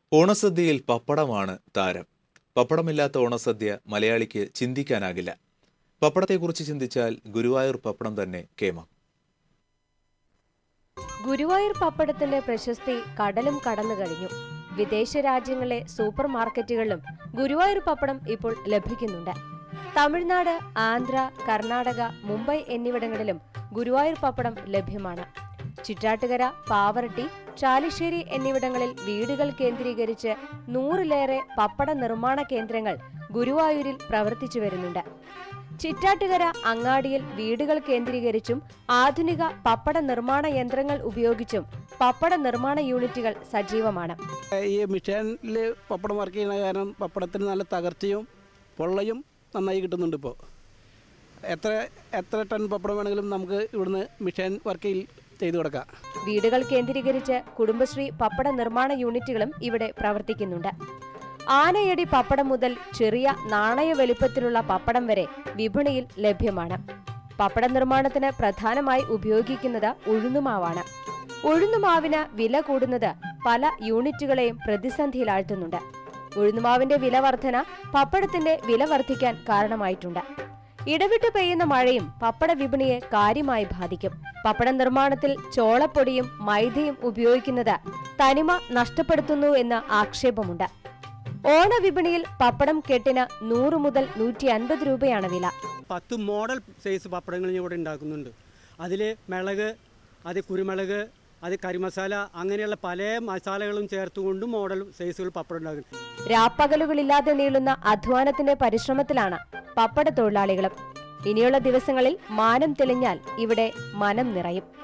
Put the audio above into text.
ഓണസദ്യയിൽ പപ്പടമാണ് താരം പപ്പടമില്ലാത്ത ഓണസദ്യ മലയാളിക്ക് ചിന്തിക്കാനാകില്ല പപ്പടത്തെക്കുറിച്ച് ചിന്തിച്ചാൽ ഗുരുവായൂർ പപ്പടം തന്നെ കേമം ഗുരുവായൂർ പപ്പടത്തിന്റെ പ്രശസ്തി കടലും കടന്നു കഴിഞ്ഞു വിദേശ രാജ്യങ്ങളിലെ സൂപ്പർ മാർക്കറ്റുകളിലും ഗുരുവായൂർ പപ്പടം ഇപ്പോൾ ലഭിക്കുന്നുണ്ട് തമിഴ്നാട് ആന്ധ്ര കർണാടക മുംബൈ എന്നിവിടങ്ങളിലും ഗുരുവായൂർ പപ്പടം ലഭ്യമാണ് ചിറ്റാട്ടുകര പാവറട്ടി ചാലിശ്ശേരി എന്നിവിടങ്ങളിൽ വീടുകൾ കേന്ദ്രീകരിച്ച് നൂറിലേറെ പപ്പട നിർമ്മാണ കേന്ദ്രങ്ങൾ ഗുരുവായൂരിൽ പ്രവർത്തിച്ചു വരുന്നുണ്ട് ചിറ്റാട്ടുകര അങ്ങാടിയിൽ വീടുകൾ കേന്ദ്രീകരിച്ചും ആധുനിക പപ്പട നിർമ്മാണ യന്ത്രങ്ങൾ ഉപയോഗിച്ചും പപ്പട നിർമ്മാണ യൂണിറ്റുകൾ സജീവമാണ് ഈ മിഷനിൽ പപ്പടം വർക്ക് ചെയ്യുന്ന കാരണം പപ്പടത്തിന് നല്ല തകർച്ചയും പൊള്ളയും നന്നായി കിട്ടുന്നുണ്ട് ഇപ്പോൾ എത്ര എത്ര ടൺ പപ്പടം വേണമെങ്കിലും നമുക്ക് ഇവിടുന്ന് മിഷൻ വർക്കിൽ ചെയ്തു കൊടുക്കാം വീടുകൾ കേന്ദ്രീകരിച്ച് കുടുംബശ്രീ പപ്പട നിർമ്മാണ യൂണിറ്റുകളും ഇവിടെ പ്രവർത്തിക്കുന്നുണ്ട് ആനയടി പപ്പടം മുതൽ ചെറിയ നാണയ വലുപ്പത്തിലുള്ള പപ്പടം വരെ വിപണിയിൽ ലഭ്യമാണ് പപ്പട നിർമ്മാണത്തിന് പ്രധാനമായി ഉപയോഗിക്കുന്നത് ഉഴുന്നുമാവാണ് ഉഴുന്നുമാവിന് വില കൂടുന്നത് പല യൂണിറ്റുകളെയും പ്രതിസന്ധിയിലാഴ്ത്തുന്നുണ്ട് ഉഴുന്നുമാവിന്റെ വില വർധന പപ്പടത്തിന്റെ വില വർദ്ധിക്കാൻ കാരണമായിട്ടുണ്ട് ഇടവിട്ട് പെയ്യുന്ന മഴയും പപ്പട വിപണിയെ കാര്യമായി ബാധിക്കും പപ്പട നിർമ്മാണത്തിൽ ചോളപ്പൊടിയും മൈദയും ഉപയോഗിക്കുന്നത് തനിമ നഷ്ടപ്പെടുത്തുന്നു എന്ന് ആക്ഷേപമുണ്ട് ഓണവിപണിയിൽ പപ്പടം കെട്ടിന് നൂറ് മുതൽ നൂറ്റി അൻപത് രൂപയാണ് വില പത്ത് മോഡൽ സൈസ് പപ്പടങ്ങൾ ഇവിടെ ഉണ്ടാക്കുന്നുണ്ട് അതിൽ മിളക് അത് കുരുമുളക് അത് കരിമസാല അങ്ങനെയുള്ള പല മസാലകളും ചേർത്തുകൊണ്ട് മോഡൽ സൈസുകൾ പപ്പടം ഉണ്ടാക്കുന്നു രാപ്പകലുകളില്ലാതെ നീളുന്ന അധ്വാനത്തിന്റെ പരിശ്രമത്തിലാണ് പപ്പട തൊഴിലാളികളും ഇനിയുള്ള ദിവസങ്ങളിൽ മാനം തെളിഞ്ഞാൽ ഇവിടെ മനം നിറയും